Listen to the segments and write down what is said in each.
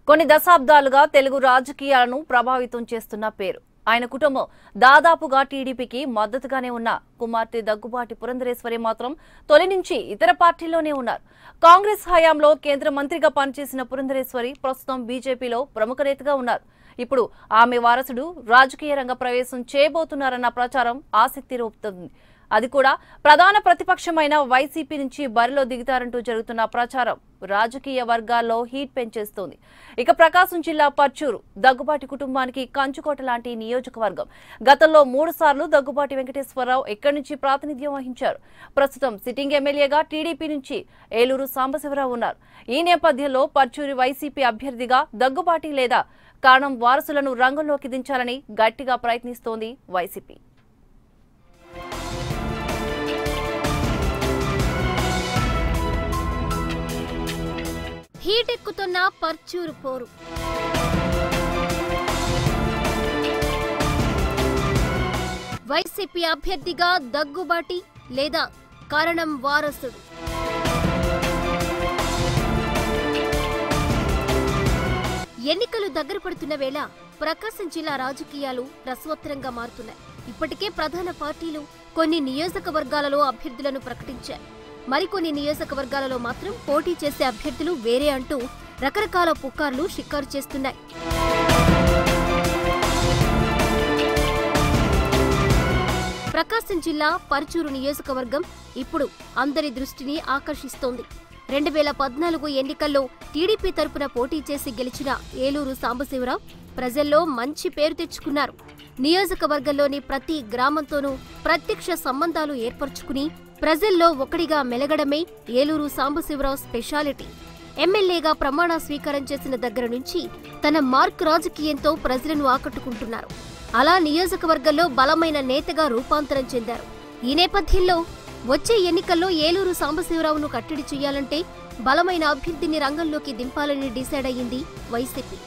కొన్ని దశాబ్దాలుగా తెలుగు రాజకీయాలను ప్రభావితం చేస్తున్న పేరు ఆయన కుటుంబం దాదాపుగా టీడీపీకి మద్దతుగానే ఉన్న కుమార్తె దగ్గుబాటి పురంధరేశ్వరి మాత్రం తొలి నుంచి ఇతర పార్టీల్లోనే ఉన్నారు కాంగ్రెస్ హయాంలో కేంద్ర మంత్రిగా పనిచేసిన పురంధరేశ్వరి ప్రస్తుతం బీజేపీలో ప్రముఖ నేతగా ఉన్నారు ఇప్పుడు ఆమె వారసుడు రాజకీయ రంగ ప్రవేశం చేయబోతున్నారన్న ప్రచారం ఆసక్తి రేపుతోంది అది కూడా ప్రధాన ప్రతిపక్షమైన వైసీపీ నుంచి బరిలో దిగుతారంటూ జరుగుతున్న ప్రచారం రాజకీయ వర్గాల్లో హీట్ పెంచేస్తోంది ఇక ప్రకాశం జిల్లా పర్చూరు దగ్గుబాటి కుటుంబానికి కంచుకోట లాంటి నియోజకవర్గం గతంలో మూడు సార్లు దగ్గుబాటి వెంకటేశ్వరరావు ఇక్కడి నుంచి ప్రాతినిధ్యం వహించారు ప్రస్తుతం సిట్టింగ్ ఎమ్మెల్యేగా టీడీపీ నుంచి ఏలూరు సాంబశివరావు ఉన్నారు ఈ నేపథ్యంలో పర్చూరి వైసీపీ అభ్యర్థిగా దగ్గుబాటి లేదా కారణం వారసులను రంగంలోకి దించాలని గట్టిగా ప్రయత్నిస్తోంది వైసీపీ హీటెక్కుతున్న పర్చూరు పోరు వైసీపీ అభ్యర్థిగా దగ్గుబాటి లేదా కారణం వారసుడు ఎన్నికలు దగ్గర పడుతున్న వేళ ప్రకాశం జిల్లా రాజకీయాలు రసవత్తరంగా మారుతున్నాయి ఇప్పటికే ప్రధాన పార్టీలు కొన్ని నియోజకవర్గాలలో అభ్యర్థులను ప్రకటించాయి మరికొన్ని నియోజకవర్గాలలో మాత్రం పోటీ చేసే అభ్యర్థులు వేరే అంటూ రకరకాల పుకార్లు షికారు చేస్తున్నాయి ప్రకాశం జిల్లా పరుచూరు నియోజకవర్గం ఇప్పుడు అందరి దృష్టిని ఆకర్షిస్తోంది రెండు వేల పద్నాలుగు ఎన్నికల్లో టీడీపీ తరపున పోటీ చేసి గెలిచిన ఏలూరు సాంబశివరావు ప్రజల్లో మంచి పేరు తెచ్చుకున్నారు నియోజకవర్గంలోని ప్రతి గ్రామంతోనూ ప్రత్యక్ష సంబంధాలు ఏర్పరచుకుని ప్రజల్లో ఒకడిగా మెలగడమే ఏలూరు సాంబశివరావు స్పెషాలిటీ ఎమ్మెల్యేగా ప్రమాణ స్వీకారం చేసిన దగ్గర నుంచి తన మార్క్ రాజకీయంతో ప్రజలను ఆకట్టుకుంటున్నారు అలా నియోజకవర్గంలో బలమైన నేతగా రూపాంతరం చెందారు ఈ నేపథ్యంలో వచ్చే ఎన్నికల్లో ఏలూరు సాంబశివరావును కట్టడి చేయాలంటే బలమైన అభ్యర్థిని రంగంలోకి దింపాలని డిసైడ్ అయ్యింది వైసీపీ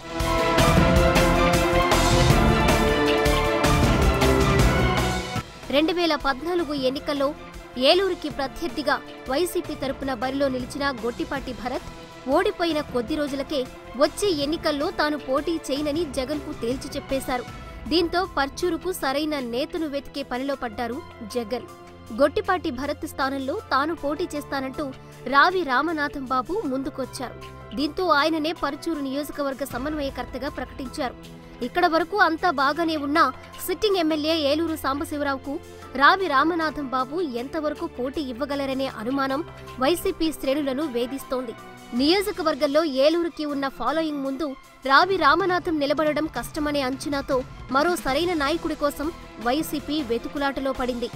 రెండు వేల పద్నాలుగు ఎన్నికల్లో ఏలూరుకి ప్రత్యర్థిగా వైసీపీ తరపున బరిలో నిలిచిన గొట్టిపాటి భరత్ ఓడిపోయిన కొద్ది రోజులకే వచ్చే ఎన్నికల్లో తాను పోటీ చేయనని జగన్కు తేల్చి చెప్పేశారు దీంతో పర్చూరుకు సరైన నేతను వెతికే పనిలో పడ్డారు జగన్ గొట్టిపాటి భరత్ స్థానంలో తాను పోటీ చేస్తానంటూ రావి రామనాథం బాబు ముందుకొచ్చారు దీంతో ఆయననే పరుచూరు నియోజకవర్గ సమన్వయకర్తగా ప్రకటించారు ఇక్కడ వరకు అంతా బాగానే ఉన్నా సిట్టింగ్ ఎమ్మెల్యే ఏలూరు సాంబశివరావుకు రావి రామనాథం బాబు ఎంతవరకు పోటీ ఇవ్వగలరనే అనుమానం వైసీపీ శ్రేణులను వేధిస్తోంది నియోజకవర్గంలో ఏలూరుకి ఉన్న ఫాలోయింగ్ ముందు రావి రామనాథం నిలబడడం కష్టమనే అంచనాతో మరో సరైన నాయకుడి కోసం వైసీపీ వెతుకులాటలో పడింది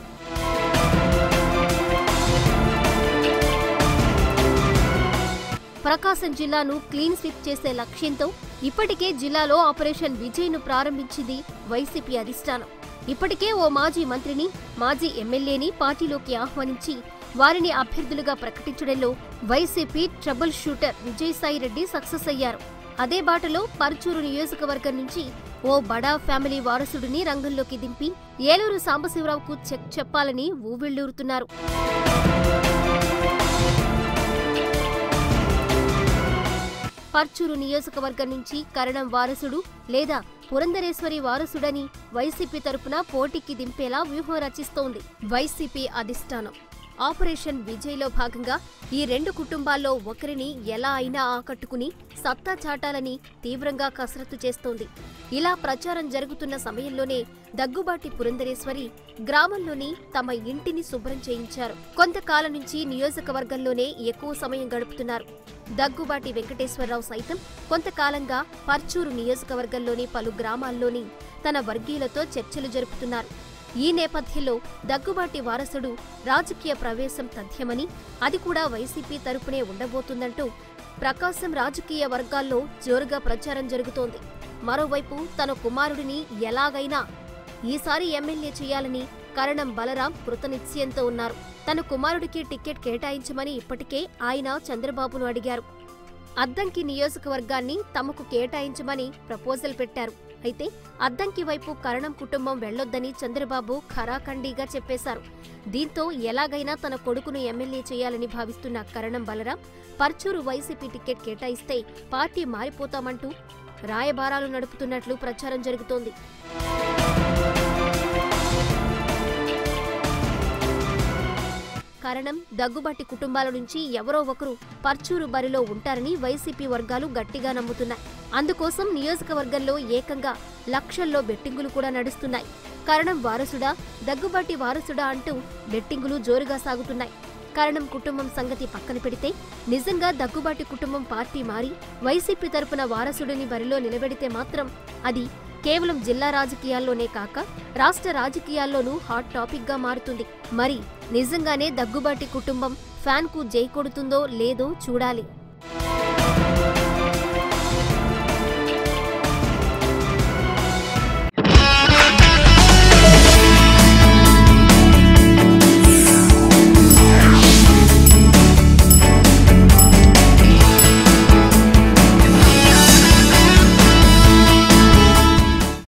ప్రకాశం జిల్లాను క్లీన్ స్వీప్ చేసే లక్ష్యంతో ఇప్పటికే జిల్లాలో ఆపరేషన్ విజయ్ను ప్రారంభించింది వైసీపీ అధిష్టానం ఇప్పటికే ఓ మాజీ మంత్రిని మాజీ ఎమ్మెల్యేని పార్టీలోకి ఆహ్వానించి వారిని అభ్యర్థులుగా ప్రకటించడంలో YCP trouble shooter Vijayasai Reddy success అయ్యారు అదే బాటలో పరుచూరు నియోజకవర్గం నుంచి ఓ బడా ఫ్యామిలీ వారసుడిని రంగంలోకి దింపి ఏలూరు సాంబశివరావుకు చెక్ చెప్పాలని ఊవిళ్లూరుతున్నారు పర్చూరు నియోజకవర్గం నుంచి కరణం వారసుడు లేదా పురంధరేశ్వరి వారసుడని వైసీపీ తరపున పోటీకి దింపేలా వ్యూహం రచిస్తోంది వైసీపీ అధిష్టానం ఆపరేషన్ విజయ్లో భాగంగా ఈ రెండు కుటుంబాల్లో ఒకరిని ఎలా అయినా ఆకట్టుకుని సత్తా చాటాలని తీవ్రంగా కసరత్తు చేస్తోంది ఇలా ప్రచారం జరుగుతున్న సమయంలోనే దగ్గుబాటి పురంధరేశ్వరి గ్రామంలోని తమ ఇంటిని శుభ్రం చేయించారు కొంతకాలం నుంచి నియోజకవర్గంలోనే ఎక్కువ సమయం గడుపుతున్నారు దగ్గుబాటి వెంకటేశ్వరరావు సైతం కొంతకాలంగా పర్చూరు నియోజకవర్గంలోని పలు గ్రామాల్లోని తన వర్గీయులతో చర్చలు జరుపుతున్నారు ఈ నేపథ్యంలో దగ్గుబాటి వారసుడు రాజకీయ ప్రవేశం తథ్యమని అది కూడా వైసీపీ తరపునే ఉండబోతుందంటూ ప్రకాశం రాజకీయ వర్గాల్లో జోరుగా ప్రచారం జరుగుతోంది మరోవైపు తన కుమారుడిని ఎలాగైనా ఈసారి ఎమ్మెల్యే చేయాలని కరణం బలరాం కృతనిశ్చయంతో ఉన్నారు తన కుమారుడికి టికెట్ కేటాయించమని ఇప్పటికే ఆయన చంద్రబాబును అడిగారు అద్దంకి నియోజకవర్గాన్ని తమకు కేటాయించమని ప్రపోజల్ పెట్టారు అయితే అద్దంకి వైపు కరణం కుటుంబం వెళ్లొద్దని చంద్రబాబు ఖరాఖండీగా చెప్పేశారు దీంతో ఎలాగైనా తన కొడుకును ఎమ్మెల్యే చేయాలని భావిస్తున్న కరణం బలరాం పర్చూరు వైసీపీ టికెట్ కేటాయిస్తే పార్టీ మారిపోతామంటూ రాయబారాలు నడుపుతున్నట్లు ప్రచారం జరుగుతోంది కారణం దగ్గుబాటి కుటుంబాల నుంచి ఎవరో ఒకరు పర్చూరు బరిలో ఉంటారని వైసీపీ వర్గాలు గట్టిగా నమ్ముతున్నాయి అందుకోసం నియోజకవర్గంలో ఏకంగా లక్షల్లో బెట్టింగులు కూడా నడుస్తున్నాయి కారణం వారసుడా దగ్గుబాటి వారసుడా అంటూ బెట్టింగులు జోరుగా సాగుతున్నాయి కారణం కుటుంబం సంగతి పక్కన పెడితే నిజంగా దగ్గుబాటి కుటుంబం పార్టీ మారి వైసీపీ తరపున వారసుడిని బరిలో నిలబెడితే మాత్రం అది కేవలం జిల్లా రాజకీయాల్లోనే కాక రాష్ట్ర రాజకీయాల్లోనూ హాట్ టాపిక్ గా మారుతుంది మరి నిజంగానే దగ్గుబాటి కుటుంబం ఫ్యాన్ కు జై కొడుతుందో లేదో చూడాలి